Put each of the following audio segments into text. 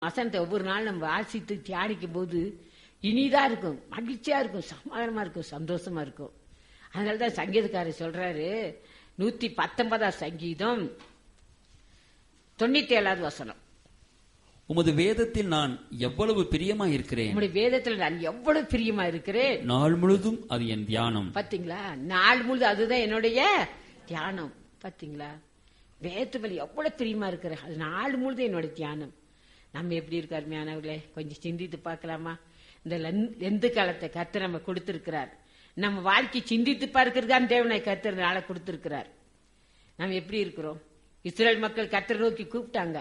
வசனத்தை ஒவ்வொரு நாள் நம்ம வாசித்து தியானிக்கும் போது இனிதா இருக்கும் மகிழ்ச்சியா இருக்கும் சமாதானமா இருக்கும் சந்தோஷமா இருக்கும் அதனாலதான் சங்கீதக்காரர் சொல்றாரு நூத்தி பத்தொன்பதாம் சங்கீதம் தொண்ணூத்தி ஏழாவது வசனம் உமது வேதத்தில் நான் எவ்வளவு பிரியமாய் இருக்கிறேன் நம்முடைய வேதத்துல நான் எவ்வளவு பிரியமா இருக்கிறேன் நாள் முழுதும் அது என் தியானம் பாத்தீங்களா நாள் முழுது அதுதான் என்னுடைய தியானம் பாத்தீங்களா வேதத்து மேல எவ்வளவு பிரியமா இருக்கிற அது நாள் முழுது என்னோட தியானம் நம்ம எப்படி இருக்க அருமையானவர்களே கொஞ்சம் சிந்தித்து பார்க்கலாமா இந்த லந்- லெந்து காலத்தை கர்த்தர் நம்ம கொடுத்திருக்கிறார் நம்ம வாழ்க்கை சிந்தித்து பார்க்கறதுதான் தேவனை கர்த்தர் நாளை கொடுத்திருக்கிறார் நம்ம எப்படி இருக்கிறோம் இஸ்ரேல் மக்கள் கர்த்தர் நோக்கி கூப்பிட்டாங்க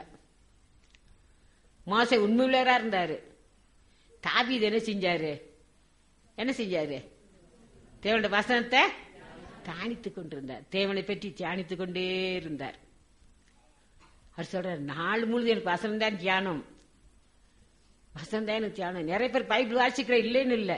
மோசை உண்மையுள்ளவரா இருந்தாரு தாவீது என்ன செஞ்சாரு என்ன செஞ்சாரு தேவனுடைய வசனத்தை தியானித்துக் கொண்டிருந்தார் தேவனை பற்றி தியானித்துக் கொண்டே இருந்தார் அவர் சொல்றார் நாள் முழுது எனக்கு வசனம் தான் தியானம் வசனம் தான் எனக்கு தியானம் நிறைய பேர் பைபிள் வாசிக்கிற இல்லைன்னு இல்லை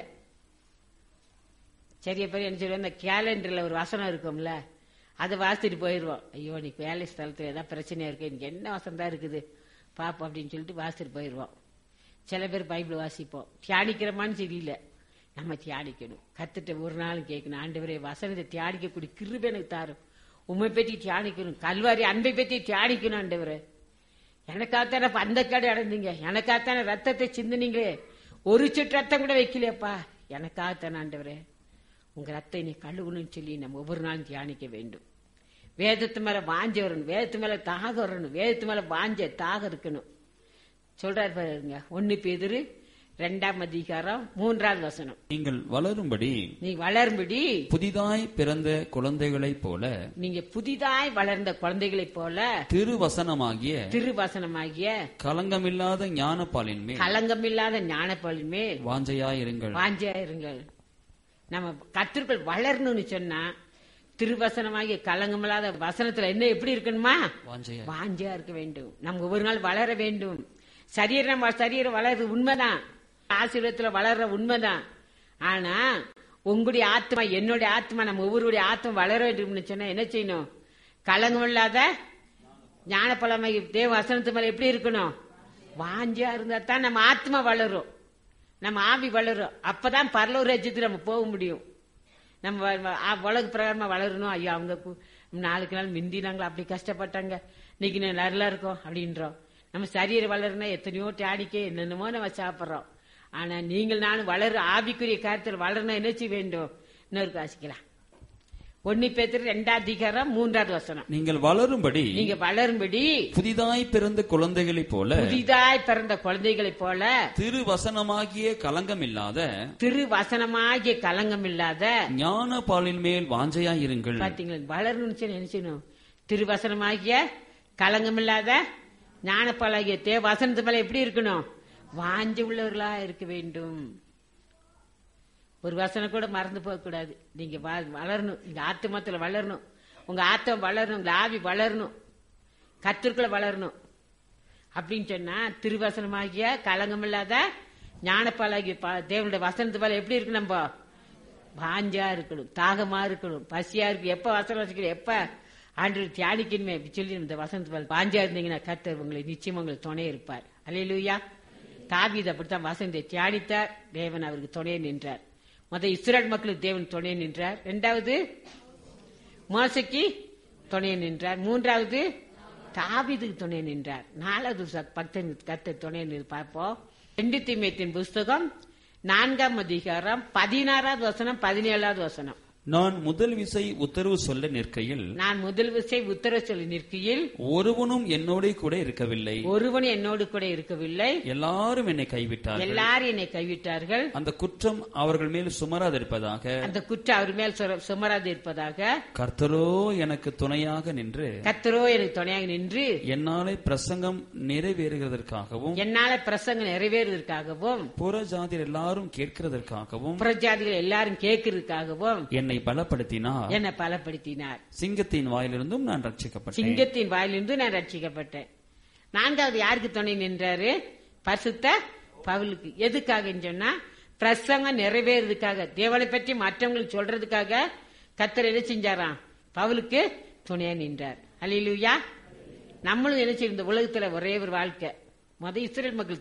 சரியா பேர் என்ன சொல்லுவோம் இந்த கேலண்டர்ல ஒரு வசனம் இருக்கும்ல அதை வாசிட்டு போயிடுவோம் ஐயோ நீ வேலை ஸ்தலத்துல ஏதாவது பிரச்சனையா இருக்கு எனக்கு என்ன வசனம் தான் இருக்குது பாப்போம் அப்படின்னு சொல்லிட்டு வாசிட்டு போயிடுவோம் சில பேர் பைபிள் வாசிப்போம் தியானிக்கிற மனசு இல்லை நம்ம தியானிக்கணும் கத்துட்ட ஒரு நாளும் கேட்கணும் ஆண்டவரே வசனத்தை தியானிக்கக்கூடிய கிருபை எனக்கு தாரும் உண்மை பற்றி தியானிக்கணும் கல்வாரி அன்பை பற்றி தியானிக்கணும் ஆண்டவரே எனக்காகத்தானே அப்ப அந்த கடை அடைந்தீங்க எனக்காகத்தானே ரத்தத்தை சிந்தினீங்களே ஒரு சொட்டு ரத்தம் கூட வைக்கலையப்பா எனக்காகத்தானே ஆண்டவரே உங்க ரத்தம் நீ கழுவணும்னு சொல்லி நம்ம ஒவ்வொரு நாளும் தியானிக்க வேண்டும் வேதத்து மேல வாஞ்ச வரணும் வேதத்து மேல தாக வரணும் வேதத்து மேல வாஞ்ச தாக இருக்கணும் சொல்றாரு பாருங்க ஒன்னு பேதுரு ரெண்டாம் அதிகாரம் மூன்றாவது வசனம் நீங்கள் வளரும்படி நீ வளரும்படி புதிதாய் பிறந்த குழந்தைகளைப் போல நீங்க புதிதாய் வளர்ந்த குழந்தைகளைப் போல திருவசனமாகிய திருவசனமாகிய கலங்கமில்லாத ஞானப்பாலின் மேல் களங்கமில்லாத ஞானப்பலின் மேல் வாஞ்சையாயிருங்கள் வாஞ்சியா இருங்கள் நம்ம கத்திற்குள் வளரணும்னு சொன்னா திருவசனமாகிய கலங்கமில்லாத வசனத்துல என்ன எப்படி இருக்கணுமா வாஞ்சையா வாஞ்சியா இருக்க வேண்டும் நம்ம ஒவ்வொரு நாள் வளர வேண்டும் சரீரம் நம்ம சரீரம் வளருது உண்மைதான் ஆசீர்வாதத்துல வளர்ற உண்மைதான் ஆனா உங்களுடைய ஆத்மா என்னுடைய ஆத்மா நம்ம ஒவ்வொருடைய ஆத்மா வளர வேண்டும்னு சொன்னா என்ன செய்யணும் கலங்கம் இல்லாத ஞானப்பழமை தேவ வசனத்து மேல எப்படி இருக்கணும் வாஞ்சியா இருந்தா தான் நம்ம ஆத்மா வளரும் நம்ம ஆவி வளரும் அப்பதான் பரலூர் ராஜ்யத்துக்கு நம்ம போக முடியும் நம்ம வ- வ- ஆ- உலக பிரகாரமா வளரணும் ஐயோ அவங்க கு- நாளுக்கு நாள் மிந்தினாங்களா அப்படி கஷ்டப்பட்டாங்க இன்னைக்கு நான் நல்லா இருக்கோம் அப்படின்றோம் நம்ம சரீரம் வளரணும் எத்தனையோ டாடிக்க என்னென்னமோ நம்ம சாப்பிடுறோம் ஆனா நீங்கள் நானும் வளர ஆவிக்குரிய காரியத்தில் வளரணும் என்ன செய்ய வேண்டும் இன்னொரு வாசிக்கலாம் ஒன்னு பேத்திர ரெண்டாவது அதிகாரம் மூன்றாவது வசனம் நீங்கள் வளரும்படி நீங்க வளரும்படி புதிதாய் பிறந்த குழந்தைகளைப் போல புதிதாய் பிறந்த குழந்தைகளைப் போல திருவசனமாகிய கலங்கமில்லாத திருவசனமாகிய கலங்கம் இல்லாத ஞானப்பாலின் மேல் வாஞ்சையாயிருங்கள் பாத்தீங்களா வளரணும்னு சொல்லி என்ன செய்யணும் திருவசனமாகிய கலங்கமில்லாத ஞானப்பாலாகிய தே வசனத்து மேல எப்படி இருக்கணும் வாஞ்ச உள்ளவர்களா இருக்க வேண்டும் ஒரு வசனம் கூட மறந்து போக கூடாது நீங்க வ- வளரணும் இந்த ஆத்துமத்துல வளரணும் உங்க ஆத்தம் வளரணும் உங்க ஆவி வளரணும் கத்திற்குள்ள வளரணும் அப்படின்னு சொன்னா திருவசனமாகிய கலங்கமில்லாத ஞானப்பாலாகிய பா- தேவனுடைய வசனத்து மேல எப்படி இருக்கு நம்ம வாஞ்சா இருக்கணும் தாகமா இருக்கணும் பசியா இருக்கு எப்ப வசனம் வச்சுக்கணும் எப்ப ஆண்டு தியானிக்கணுமே அப்படி சொல்லி இந்த வசனத்து மேல வாஞ்சா இருந்தீங்கன்னா கர்த்தர் உங்களை நிச்சயம் உங்களுக்கு துணை இருப்பார் அல்லேலூயா தாவீது அப்படித்தான் வசனத்தை தியானித்தார் தேவன் அவருக்கு துணை நின்றார் முத இஸ்ரேல் மக்களுக்கு தேவன் துணை நின்றார் இரண்டாவது மோசைக்கு துணை நின்றார் மூன்றாவது தாவீதுக்கு துணை நின்றார் நாலாவது ச- பக்தன் கத்த துணை நின்று பார்ப்போம் ரெண்டு தீமையத்தின் புஸ்தகம் நான்காம் அதிகாரம் பதினாறாவது வசனம் பதினேழாவது வசனம் நான் முதல் விசை உத்தரவு சொல்ல நிற்கையில் நான் முதல் விசை உத்தரவு சொல்லி நிற்கையில் ஒருவனும் என்னோட கூட இருக்கவில்லை ஒருவன் என்னோடு கூட இருக்கவில்லை எல்லாரும் என்னை கைவிட்டார்கள் எல்லாரும் என்னை கைவிட்டார்கள் அந்த குற்றம் அவர்கள் மேல் சுமராதிருப்பதாக அந்த குற்றம் அவர் மேல் சுர- சுமராது இருப்பதாக கர்த்தரோ எனக்கு துணையாக நின்று கத்தரோ எனக்கு துணையாக நின்று என்னாலே பிரசங்கம் நிறைவேறுகிறதற்காகவும் என்னால பிரசங்கம் நிறைவேறுவதற்காகவும் புற ஜாதியர் எல்லாரும் கேட்கிறதற்காகவும் புறஜாதிகள் எல்லாரும் கேட்கறதுக்காகவும் என்னை பலப்படுத்தினார் என்னை பலப்படுத்தினார் சிங்கத்தின் வாயிலிருந்தும் நான் ரட்சிக்கப்பட்டேன் சிங்கத்தின் வாயிலிருந்து நான் ரட்சிக்கப்பட்டேன் நான்காவது யாருக்கு துணை நின்றாரு பரிசுத்த பவுலுக்கு எதுக்காக சொன்னா பிரசங்கம் நிறைவேறதுக்காக தேவனை பற்றி மற்றவங்களுக்கு சொல்றதுக்காக கத்தர் என்ன செஞ்சாராம் பவுலுக்கு துணையா நின்றார் அல்லேலூயா நம்மளும் என்ன செய்யும் இந்த உலகத்துல ஒரே ஒரு வாழ்க்கை மத இஸ்ரேல் மக்கள்